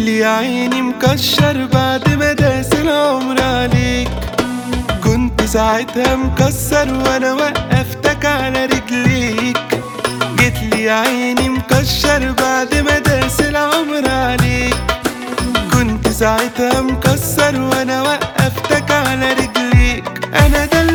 لي يا عيني مكشر بعد ما داس العمر عليك كنت ساعتها مكسر وانا وقفتك على رجليك جيت لي يا عيني مكشر بعد ما داس العمر عليك كنت ساعتها مكسر وانا وقفتك على رجليك انا ده